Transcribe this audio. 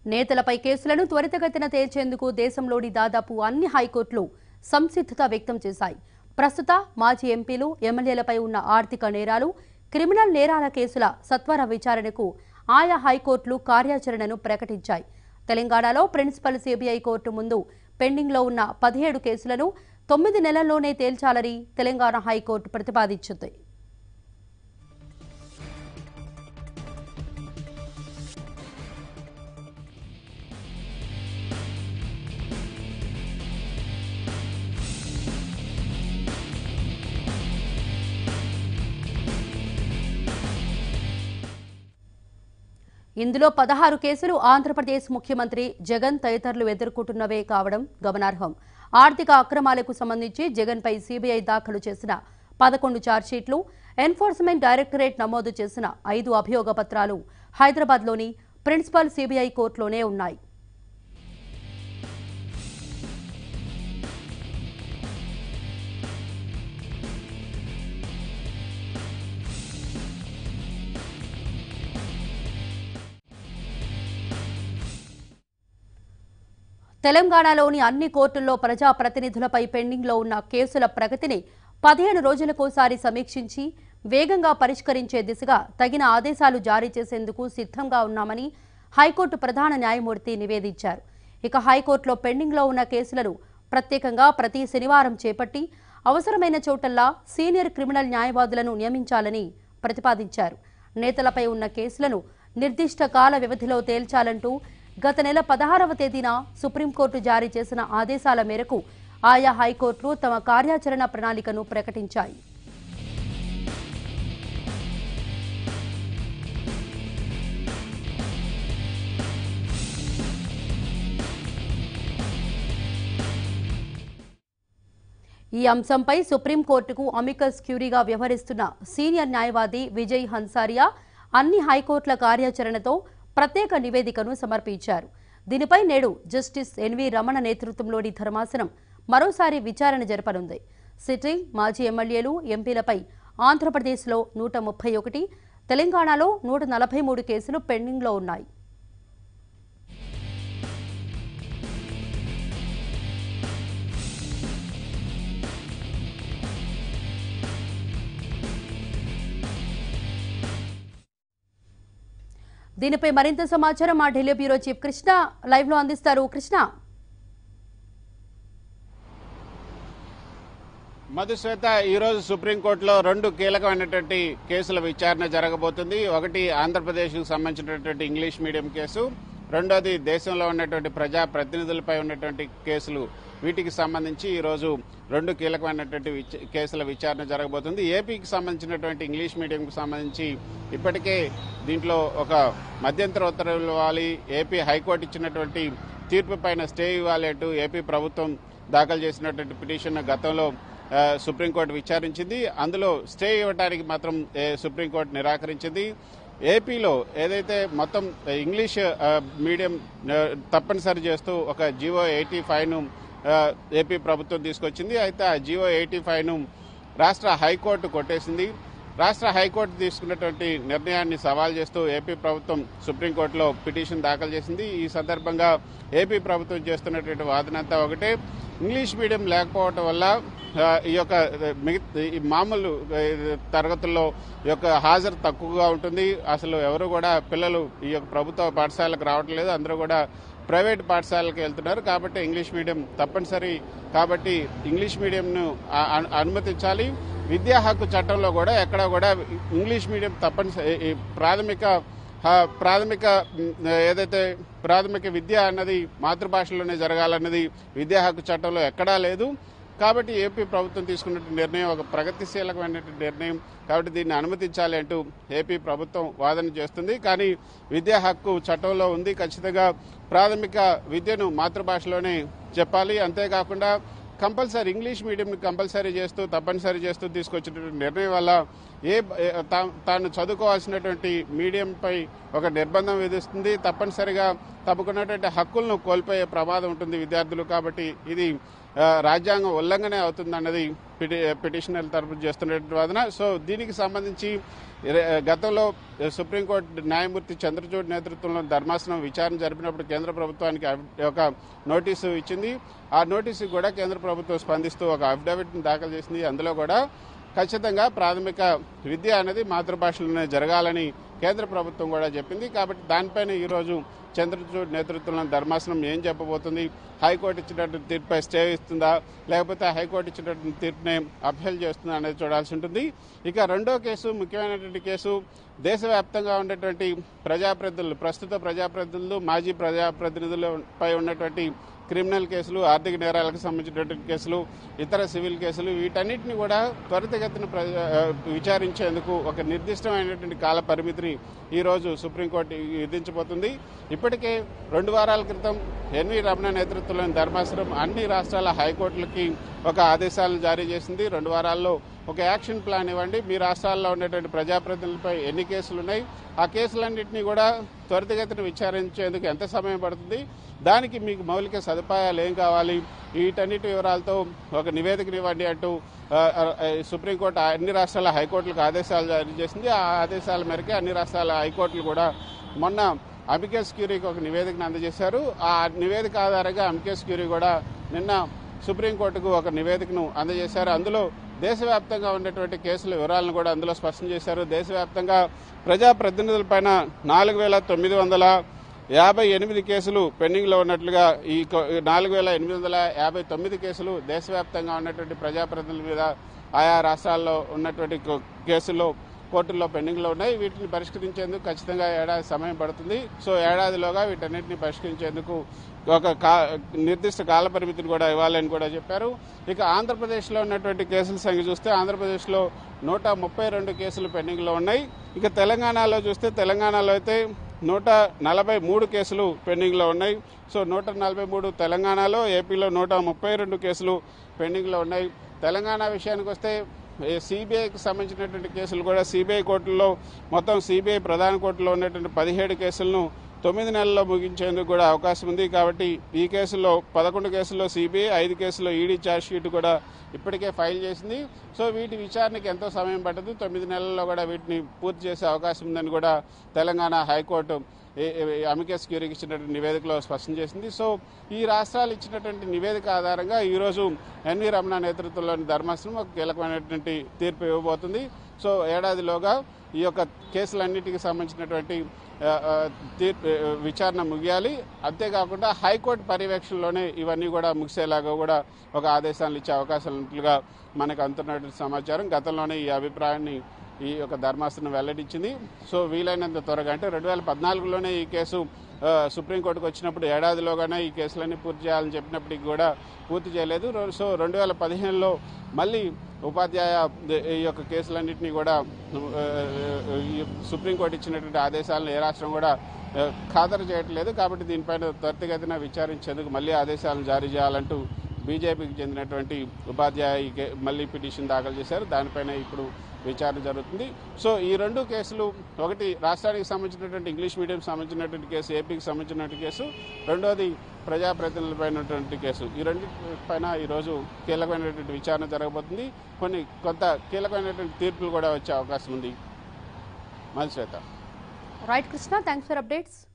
నేతలపై కేసులను త్వరితగతిన తేల్చేందుకు దేశంలోని దాదాపు అన్ని హైకోర్టులు సంసిద్ధత వ్యక్తం చేశాయి ప్రస్తుత మాజీ ఎంపీలు ఎమ్మెల్యేలపై ఉన్న ఆర్థిక నేరాలు క్రిమినల్ నేరాల కేసుల సత్వర విచారణకు ఆయా హైకోర్టులు కార్యాచరణను ప్రకటించాయి తెలంగాణలో ప్రిన్సిపల్ సిబిఐ కోర్టు ముందు పెండింగ్లో ఉన్న పదిహేడు కేసులను తొమ్మిది నెలల్లోనే తేల్చాలని తెలంగాణ హైకోర్టు ప్రతిపాదించింది ఇందులో పదహారు కేసులు ఆంధ్రప్రదేశ్ ముఖ్యమంత్రి జగన్ తదితరులు ఎదుర్కొంటున్నవే కావడం గమనార్హం ఆర్థిక అక్రమాలకు సంబంధించి జగన్పై సీబీఐ దాఖలు చేసిన పదకొండు ఛార్జ్షీట్లు ఎన్ఫోర్స్మెంట్ డైరెక్టరేట్ నమోదు చేసిన ఐదు అభియోగ పత్రాలు హైదరాబాద్లోని ప్రిన్సిపల్ సీబీఐ కోర్టులోనే ఉన్నాయి తెలంగాణలోని అన్ని కోర్టుల్లో ప్రజాప్రతినిధులపై పెండింగ్లో ఉన్న కేసుల ప్రగతిని పదిహేను రోజులకోసారి సమీక్షించి వేగంగా పరిష్కరించే దిశగా తగిన ఆదేశాలు జారీ చేసేందుకు సిద్ధంగా ఉన్నామని హైకోర్టు ప్రధాన న్యాయమూర్తి నివేదించారు ఇక హైకోర్టులో పెండింగ్లో ఉన్న కేసులను ప్రత్యేకంగా ప్రతి శనివారం చేపట్టి అవసరమైన చోటల్లా సీనియర్ క్రిమినల్ న్యాయవాదులను నియమించాలని ప్రతిపాదించారు నేతలపై ఉన్న కేసులను నిర్దిష్ట కాల వ్యవధిలో తేల్చాలంటూ గత నెల పదహారవ తేదీన సుప్రీంకోర్టు జారీ చేసిన ఆదేశాల మేరకు ఆయా హైకోర్టులు తమ కార్యాచరణ ప్రణాళికను ప్రకటించాయి ఈ అంశంపై సుప్రీంకోర్టుకు అమికస్ క్యూరీగా వ్యవహరిస్తున్న సీనియర్ న్యాయవాది విజయ్ హన్సారియా అన్ని హైకోర్టుల కార్యాచరణతో ప్రత్యేక నివేదికను సమర్పించారు దీనిపై నేడు జస్టిస్ ఎన్వి రమణ నేతృత్వంలోని ధర్మాసనం మరోసారి విచారణ జరపనుంది సిట్టింగ్ మాజీ ఎమ్మెల్యేలు ఎంపీలపై ఆంధ్రప్రదేశ్లో నూట ముప్పై ఒకటి తెలంగాణలో నూట నలభై మూడు కేసులు పెండింగ్లో ఉన్నాయి దీనిపై మరింత సమాచారం మా ఢిల్లీ బ్యూరో చీఫ్ కృష్ణ లైవ్ లో అందిస్తారు కృష్ణ మధుశ్వేత ఈ రోజు సుప్రీంకోర్టులో రెండు కీలకమైనటువంటి కేసుల విచారణ జరగబోతుంది ఒకటి ఆంధ్రప్రదేశ్కు సంబంధించినటువంటి ఇంగ్లీష్ మీడియం కేసు రెండోది దేశంలో ఉన్నటువంటి ప్రజా ప్రతినిధులపై ఉన్నటువంటి కేసులు వీటికి సంబంధించి ఈ రోజు రెండు కీలకమైనటువంటి విచ- కేసుల విచారణ జరగబోతుంది ఏపీకి సంబంధించినటువంటి ఇంగ్లీష్ మీడియంకు సంబంధించి ఇప్పటికే దీంట్లో ఒక మధ్యంతర ఉత్తర్వులు ఇవ్వాలి ఏపీ హైకోర్టు ఇచ్చినటువంటి తీర్పు పైన స్టే ఇవ్వాలి అంటూ ఏపీ ప్రభుత్వం దాఖలు చేసినటువంటి పిటిషన్ గతంలో ఆ, సుప్రీంకోర్టు విచారించింది అందులో స్టే ఇవ్వడానికి మాత్రం ఏ, సుప్రీంకోర్టు నిరాకరించింది ఏపీలో ఏదైతే మొత్తం ఇంగ్లీష్ ఆ, మీడియం ఆ, తప్పనిసరి చేస్తూ ఒక జియో ఎయిటీ ఫైవ్ను ఏపీ ప్రభుత్వం తీసుకొచ్చింది అయితే ఆ జియో ఎయిటీ ఫైవ్ను రాష్ట్ర హైకోర్టు కొట్టేసింది రాష్ట్ర హైకోర్టు తీసుకున్నటువంటి నిర్ణయాన్ని సవాల్ చేస్తూ ఏపీ ప్రభుత్వం సుప్రీంకోర్టులో పిటిషన్ దాఖలు చేసింది ఈ సందర్భంగా ఏపీ ప్రభుత్వం చేస్తున్నటువంటి వాదనంతా ఒకటే ఇంగ్లీష్ మీడియం లేకపోవటం వల్ల ఆ, ఈ యొక్క మిగతా ఈ మామూలు ఆ, తరగతుల్లో ఈ యొక్క హాజరు తక్కువగా ఉంటుంది అసలు ఎవరు కూడా పిల్లలు ఈ యొక్క ప్రభుత్వ పాఠశాలకు రావటం లేదు అందరూ కూడా ప్రైవేట్ పాఠశాలకు వెళ్తున్నారు కాబట్టి ఇంగ్లీష్ మీడియం తప్పనిసరి కాబట్టి ఇంగ్లీష్ మీడియంను ఆ- అను- అనుమతించాలి విద్యా హక్కు చట్టంలో కూడా ఎక్కడ కూడా ఇంగ్లీష్ మీడియం తప్పనిసరి ఈ ప్రాథమిక ఆ, ప్రాథమిక మ్, ఏదైతే ప్రాథమిక విద్య అన్నది మాతృభాషలోనే జరగాలన్నది విద్యా హక్కు చట్టంలో ఎక్కడా లేదు కాబట్టి ఏపీ ప్రభుత్వం తీసుకున్న నిర్ణయం ఒక ప్రగతిశీలకమైనటువంటి నిర్ణయం కాబట్టి దీన్ని అనుమతించాలి అంటూ ఏపీ ప్రభుత్వం వాదన చేస్తుంది కానీ విద్యా హక్కు చట్టంలో ఉంది ఖచ్చితంగా ప్రాథమిక విద్యను మాతృభాషలోనే చెప్పాలి అంతేకాకుండా కంపల్సరీ ఇంగ్లీష్ మీడియంని కంపల్సరీ చేస్తూ తప్పనిసరి చేస్తూ తీసుకొచ్చినటువంటి నిర్ణయం వల్ల ఏ ఏ- తా- తాను చదువుకోవాల్సినటువంటి మీడియంపై ఒక నిర్బంధం విధిస్తుంది తప్పనిసరిగా తమకున్నటువంటి హక్కులను కోల్పోయే ప్రమాదం ఉంటుంది విద్యార్థులు కాబట్టి ఇది ఆ, రాజ్యాంగం ఉల్లంఘనే అవుతుందన్నది పిటి పిటిషనర్ తరపు చేస్తున్నటువంటి వాదన సో దీనికి సంబంధించి ఇర- గతంలో సుప్రీంకోర్టు న్యాయమూర్తి చంద్రచూడ్ నేతృత్వంలో ధర్మాసనం విచారణ జరిపినప్పుడు కేంద్ర ప్రభుత్వానికి అఫ్- ఒక నోటీసు ఇచ్చింది ఆ నోటీసు కూడా కేంద్ర ప్రభుత్వం స్పందిస్తూ ఒక అఫిడవిట్ని దాఖలు చేసింది అందులో కూడా ఖచ్చితంగా ప్రాథమిక విద్య అనేది మాతృభాషలోనే జరగాలని కేంద్ర ప్రభుత్వం కూడా చెప్పింది కాబట్టి దానిపైన ఈరోజు చంద్రచూడ్ నేతృత్వంలో ధర్మాసనం ఏం చెప్పబోతుంది హైకోర్టు ఇచ్చినటువంటి తీర్పుపై స్టే ఇస్తుందా లేకపోతే హైకోర్టు ఇచ్చినటువంటి తీర్పుని అభ్యల్ చేస్తుందా అనేది చూడాల్సి ఉంటుంది ఇక రెండో కేసు ముఖ్యమైనటువంటి కేసు దేశవ్యాప్తంగా ఉన్నటువంటి ప్రజాప్రతినిధులు ప్రస్తుత ప్రజాప్రతినిధులు మాజీ ప్రజాప్రతినిధులపై ఉన్నటువంటి క్రిమినల్ కేసులు ఆర్థిక నేరాలకు సంబంధించినటువంటి కేసులు ఇతర సివిల్ కేసులు వీటన్నిటిని కూడా త్వరితగతిన ప్ర- ఆ, విచారించేందుకు ఒక నిర్దిష్టమైనటువంటి కాల పరిమితిని ఈరోజు సుప్రీంకోర్టు విధించబోతుంది ఇప్పటికే రెండు వారాల క్రితం ఎన్వి రమణ నేతృత్వంలోని ధర్మాసనం అన్ని రాష్ట్రాల హైకోర్టులకి ఒక ఆదేశాలను జారీ చేసింది రెండు వారాల్లో ఒక యాక్షన్ ప్లాన్ ఇవ్వండి మీ రాష్ట్రాల్లో ఉన్నటువంటి ప్రజాప్రతినిధులపై ఎన్ని కేసులు ఉన్నాయి ఆ కేసులన్నింటినీ కూడా త్వరితగతిన విచారించేందుకు ఎంత సమయం పడుతుంది దానికి మీకు మౌలిక సదుపాయాలు ఏం కావాలి వీటన్నిటి వివరాలతో ఒక నివేదికను ఇవ్వండి అంటూ ఆ, ఆ, ఆ, సుప్రీంకోర్టు అన్ని రాష్ట్రాల హైకోర్టులకు ఆదేశాలు జారీ చేసింది ఆ ఆదేశాల మేరకే అన్ని రాష్ట్రాల హైకోర్టులు కూడా మొన్న అమికేస్ క్యూరీకి ఒక నివేదికను అందజేశారు ఆ నివేదిక ఆధారంగా అమికేస్ క్యూరీ కూడా నిన్న సుప్రీంకోర్టుకు ఒక నివేదికను అందజేశారు అందులో దేశవ్యాప్తంగా ఉన్నటువంటి కేసుల వివరాలను కూడా అందులో స్పష్టం చేశారు దేశవ్యాప్తంగా ప్రజాప్రతినిధులపైన నాలుగు వేల తొమ్మిది వందల యాభై ఎనిమిది కేసులు పెండింగ్లో ఉన్నట్లుగా ఈ కొ- నాలుగు వేల ఎనిమిది వందల యాభై తొమ్మిది కేసులు దేశవ్యాప్తంగా ఉన్నటువంటి ప్రజాప్రతినిధుల మీద ఆయా రాష్ట్రాల్లో ఉన్నటువంటి కొ- కేసుల్లో కోర్టుల్లో పెండింగ్లో ఉన్నాయి వీటిని పరిష్కరించేందుకు ఖచ్చితంగా ఏడాది సమయం పడుతుంది సో ఏడాదిలోగా వీటన్నిటిని పరిష్కరించేందుకు ఒక కా నిర్దిష్ట కాల పరిమితిని కూడా ఇవ్వాలని కూడా చెప్పారు ఇక ఆంధ్రప్రదేశ్లో ఉన్నటువంటి కేసుల సంఖ్య చూస్తే ఆంధ్రప్రదేశ్లో నూట ముప్పై రెండు కేసులు పెండింగ్లో ఉన్నాయి ఇక తెలంగాణలో చూస్తే తెలంగాణలో అయితే నూట నలభై మూడు కేసులు పెండింగ్లో ఉన్నాయి సో నూట నలభై మూడు తెలంగాణలో ఏపీలో నూట ముప్పై రెండు కేసులు పెండింగ్లో ఉన్నాయి తెలంగాణ విషయానికి వస్తే సిబిఐకి సంబంధించినటువంటి కేసులు కూడా సిబిఐ కోర్టుల్లో మొత్తం సిబిఐ ప్రధాన కోర్టులో ఉన్నటువంటి పదిహేడు కేసులను తొమ్మిది నెలల్లో ముగించేందుకు కూడా అవకాశం ఉంది కాబట్టి ఈ కేసుల్లో పదకొండు కేసుల్లో సిబిఐ ఐదు కేసుల్లో ఈడీ ఛార్జ్ షీట్ కూడా ఇప్పటికే ఫైల్ చేసింది సో వీటి విచారణకి ఎంతో సమయం పట్టదు తొమ్మిది నెలల్లో కూడా వీటిని పూర్తి చేసే అవకాశం ఉందని కూడా తెలంగాణ హైకోర్టు ఏ- ఏ- అమికేస్ క్యూరీకి ఇచ్చినటువంటి నివేదికలో స్పష్టం చేసింది సో ఈ రాష్ట్రాలు ఇచ్చినటువంటి నివేదిక ఆధారంగా ఈరోజు ఎన్వి రమణ నేతృత్వంలోని ధర్మాసనం ఒక కీలకమైనటువంటి తీర్పు ఇవ్వబోతుంది సో ఏడాదిలోగా ఈ యొక్క కేసులన్నిటికి సంబంధించినటువంటి ఆ, ఆ, తీర్పు ఆ, విచారణ ముగియాలి అంతేకాకుండా హైకోర్టు పర్యవేక్షణలోనే ఇవన్నీ కూడా ముగిసేలాగా కూడా ఒక ఆదేశాలు ఇచ్చే అవకాశాలు ఉన్నట్లుగా మనకు అందుతున్నటువంటి సమాచారం గతంలోనే ఈ అభిప్రాయాన్ని ఈ యొక్క ధర్మాసనం వెల్లడించింది సో వీలైనంత త్వరగా అంటే రెండు వేల పద్నాలుగులోనే ఈ కేసు ఆ, సుప్రీంకోర్టుకు వచ్చినప్పుడు ఏడాదిలోగానే ఈ కేసులన్నీ పూర్తి చేయాలని చెప్పినప్పటికీ కూడా పూర్తి చేయలేదు రో- సో రెండు వేల పదిహేనులో మళ్ళీ ఉపాధ్యాయ ద- ఈ యొక్క కేసులన్నింటినీ కూడా ఆ, ఈ సుప్రీంకోర్టు ఇచ్చినటువంటి ఆదేశాలను ఏ రాష్ట్రం కూడా ఆ, ఖాతరు చేయట్లేదు కాబట్టి దీనిపైన త్వరితగతిన విచారించేందుకు మళ్ళీ ఆదేశాలను జారీ చేయాలంటూ బీజేపీకి చెందినటువంటి ఉపాధ్యాయ ఈ కే- మళ్ళీ పిటిషన్ దాఖలు చేశారు దానిపైన ఇప్పుడు విచారణ జరుగుతుంది సో ఈ రెండు కేసులు ఒకటి రాష్ట్రానికి సంబంధించినటువంటి ఇంగ్లీష్ మీడియం సంబంధించినటువంటి కేసు ఏపీకి సంబంధించినటువంటి కేసు రెండోది ప్రజాప్రతినిధులపైనటువంటి కేసు ఈ రెండు పైన ఈరోజు కీలకమైనటువంటి విచారణ జరగబోతుంది కొన్ని కొంత కీలకమైనటువంటి తీర్పులు కూడా వచ్చే అవకాశం ఉంది Madhushweta right Krishna thanks for updates